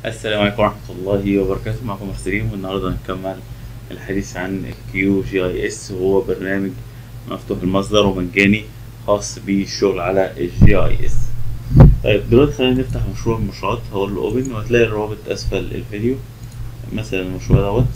السلام عليكم ورحمة الله وبركاته معكم مرسلين والنهاردة هنكمل الحديث عن كيو جي اي اس وهو برنامج مفتوح المصدر ومجاني خاص بالشغل على الجي اي اس طيب دلوقتي خلينا نفتح مشروع من المشروعات هقول له اوبن وهتلاقي الرابط اسفل الفيديو مثلا المشروع دوت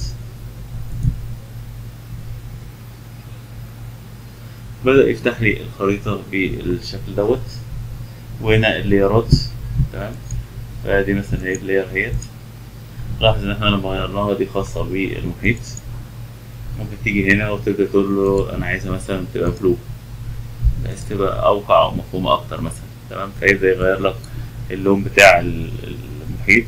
بدأ يفتح لي الخريطة بالشكل دوت وهنا الليرات تمام فدي مثلا هي اللير اهيت لاحظ ان احنا لما غيرناها دي خاصة بالمحيط ممكن تيجي هنا وتبدأ تقول له انا عايزها مثلا تبقى بلو بحيث تبقى اوقع او مفهومة اكتر مثلا تمام فيبدأ يغير لك اللون بتاع المحيط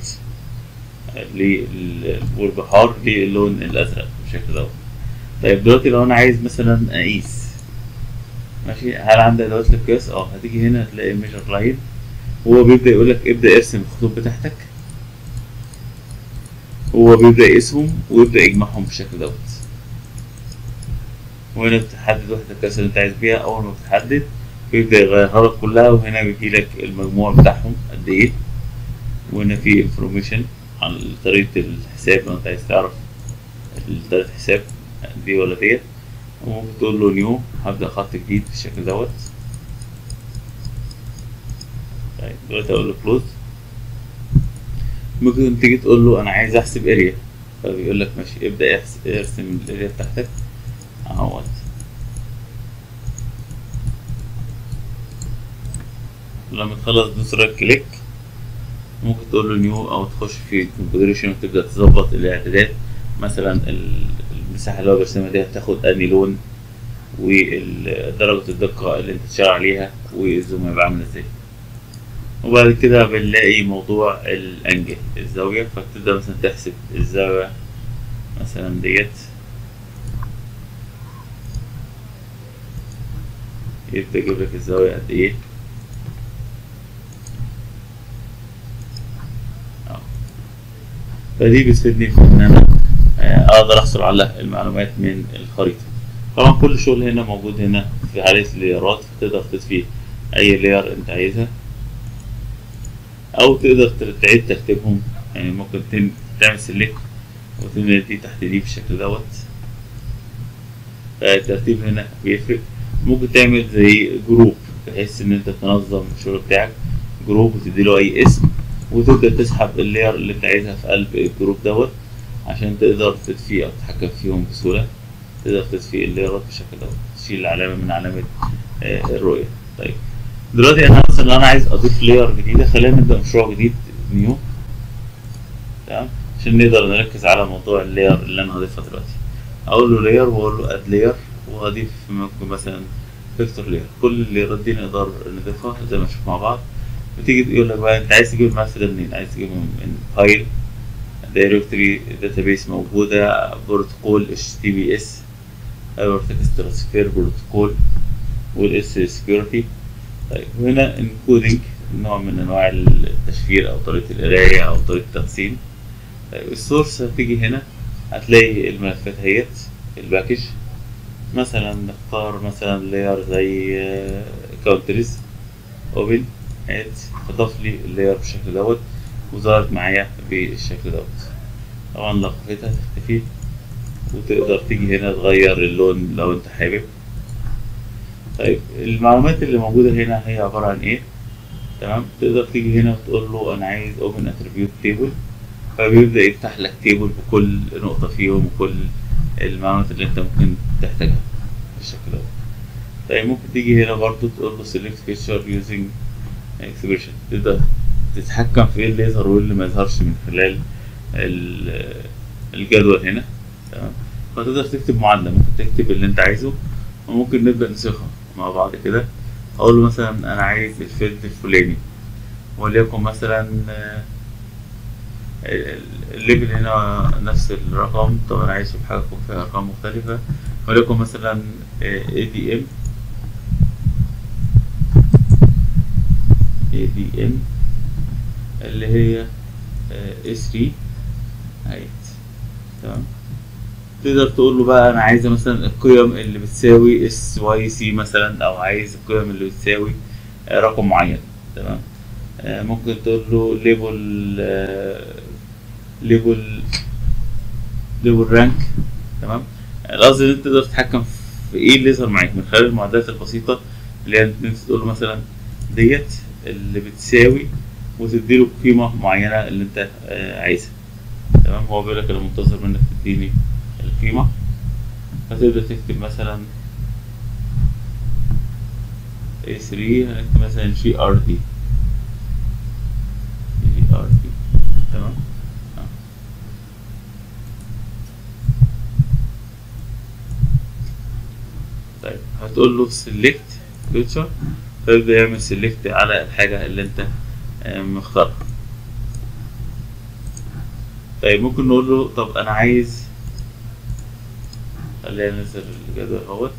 لل- والبحار للون الازرق بالشكل دوت طيب دلوقتي لو انا عايز مثلا اقيس ماشي هل عندك ادوات القياس اه هتيجي هنا هتلاقي ميجر لاين هو بيبدأ يقول لك ابدأ ارسم الخطوط بتاعتك هو بيبدأ يقيسهم ويبدأ يجمعهم بالشكل دوت وهنا بتحدد وحدة القياس اللي انت عايز بيها أول ما بتحدد بيبدأ يغيرها لك كلها وهنا بيجيلك المجموع بتاعهم قد ايه وهنا في انفورميشن عن طريقة الحساب لو انت عايز تعرف طريقة الحساب دي ولا ديت وممكن تقول له نيو هبدأ خط جديد بالشكل دوت طيب دلوقتي اقول له كلوز ممكن تيجي تقول له انا عايز احسب اريا فبيقول لك ماشي ابدا احسب ارسم الاريا بتاعتك اهوت لما تخلص دوس رايت كليك ممكن تقول له نيو او تخش في الكونفجريشن وتبدا تظبط الاعدادات مثلا ال- المساحه اللي هو بيرسمها دي هتاخد انهي لون ودرجة الدقة اللي انت تشتغل عليها والزوم هيبقى عامل ازاي وبعد كده بنلاقي موضوع الانجل الزاوية فتبدأ مثلا تحسب الزاوية مثلا ديت يبدأ يجيب لك الزاوية قد ايه اه. فدي بتفيدني في ان انا آه، اقدر احصل على المعلومات من الخريطة طبعا كل شغل هنا موجود هنا في حالة الليرات تقدر تضيف اي لير انت عايزها او تقدر تعيد ترتيبهم يعني ممكن تن- تعمل سيلكت وتنقل دي تحت دي بالشكل دوت فالترتيب هنا بيفرق ممكن تعمل زي جروب بحيث ان انت تنظم الشغل بتاعك جروب وتديله اي اسم وتبدأ تسحب اللير اللي انت عايزها في قلب الجروب دوت عشان تقدر تطفي او تتحكم فيهم بسهولة تقدر تطفي الليرات بالشكل دوت تشيل علامة من علامة آه، الرؤية طيب دلوقتي انا مثلا لو انا عايز اضيف لير جديدة خلينا نبدأ مشروع جديد نيو تمام عشان نقدر نركز على موضوع اللير اللي انا هضيفها دلوقتي اقول له لير واقول له اد لير وهضيف ممكن مثلا فيكتور لير كل الليرات دي نقدر نضيفها زي ما نشوف مع بعض بتيجي تقول لك بقى انت عايز تجيب الملف ده منين عايز تجيبه من فايل دايركتوري داتابيس موجودة بروتوكول اتش تي بي اس تكست ترانسفير بروتوكول والاس سكيورتي طيب هنا انكودنج نوع من انواع التشفير او طريقة القراية او طريقة التقسيم طيب السورس هتيجي هنا هتلاقي الملفات اهيت الباكج مثلا نختار مثلا لاير زي كاونتريز اوبن اد اضاف لي اللاير بالشكل دوت وظهرت معايا بالشكل دوت طبعا لو خفيتها تختفي وتقدر تيجي هنا تغير اللون لو انت حابب طيب المعلومات اللي موجودة هنا هي عبارة عن ايه تمام تقدر تيجي هنا وتقول له انا عايز اوبن اتريبيوت تيبل فبيبدأ يفتح لك تيبل بكل نقطة فيهم وكل المعلومات اللي انت ممكن تحتاجها بالشكل دوت طيب ممكن تيجي هنا برضو تقول له select feature using expression تقدر تتحكم في ايه اللي يظهر وايه اللي ما يظهرش من خلال ال- الجدول هنا تمام فتقدر تكتب معادلة ممكن تكتب اللي انت عايزه وممكن نبدأ نسخها مع بعض كده اقول له مثلا انا عايز الفيلد الفلاني وليكن مثلا آه، ال- الليفل هنا نفس الرقم طب انا عايز اشوف حاجة يكون فيها ارقام مختلفة وليكن مثلا اي دي ام اي دي ام اللي هي اس 3 اهيت تمام تقدر تقول له بقى انا عايزه مثلا القيم اللي بتساوي اس واي سي مثلا او عايز القيم اللي بتساوي آه، رقم معين تمام آه، ممكن تقول له ليبل ليبل ليبل رانك تمام القصد ان انت تقدر تتحكم في ايه اللي يظهر معاك من خلال المعدلات البسيطه اللي هي ان انت تقول له مثلا ديت اللي بتساوي وتديله قيمه معينه اللي انت آه، عايزها تمام هو بيقول لك انا منتظر منك تديني القيمه فتبدا تكتب مثلا A3 هنكتب مثلا جي ار دي جي ار دي تمام آه. طيب هتقول له select feature فيبدأ يعمل select على الحاجة اللي انت آه، مختارها طيب ممكن نقول له طب انا عايز خلينا ننزل الجدول اهوت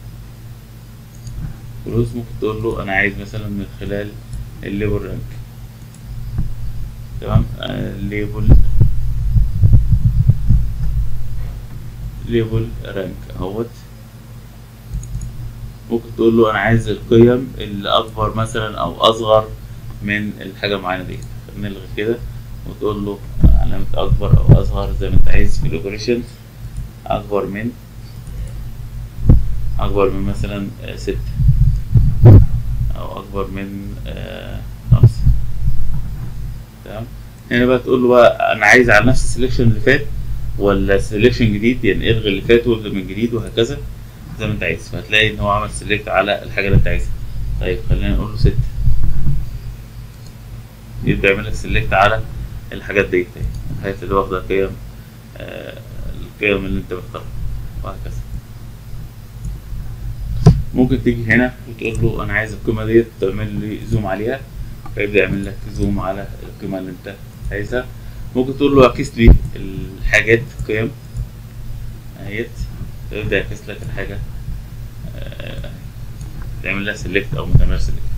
فلوس ممكن تقول له انا عايز مثلا من خلال الليبل رانك تمام الليبل ليبل رانك اهوت ممكن تقول له انا عايز القيم اللي اكبر مثلا او اصغر من الحاجه معينه دي نلغي كده وتقول له علامه اكبر او اصغر زي ما انت عايز في الاوبريشن اكبر من اكبر من مثلا آه، ستة او اكبر من آه، خمسة تمام هنا بقى تقول له بقى انا عايز على نفس السلكشن اللي فات ولا سلكشن جديد يعني الغي اللي فات وابدا من جديد وهكذا زي ما انت عايز فهتلاقي ان هو عمل سيلكت على الحاجه اللي انت عايزها طيب خلينا نقول له ستة يبدا يعمل لك سيلكت على الحاجات ديت اهي الحاجات اللي واخده قيم آه القيم اللي انت مختارها وهكذا ممكن تيجي هنا وتقول له انا عايز القيمه ديت تعمل لي زوم عليها فيبدا يعمل لك زوم على القيمه اللي انت عايزها ممكن تقول له اعكس لي الحاجات قيم اهيت يبدا يعكس لك الحاجه آه، تعمل لها سيلكت او ما تعملهاش سيلكت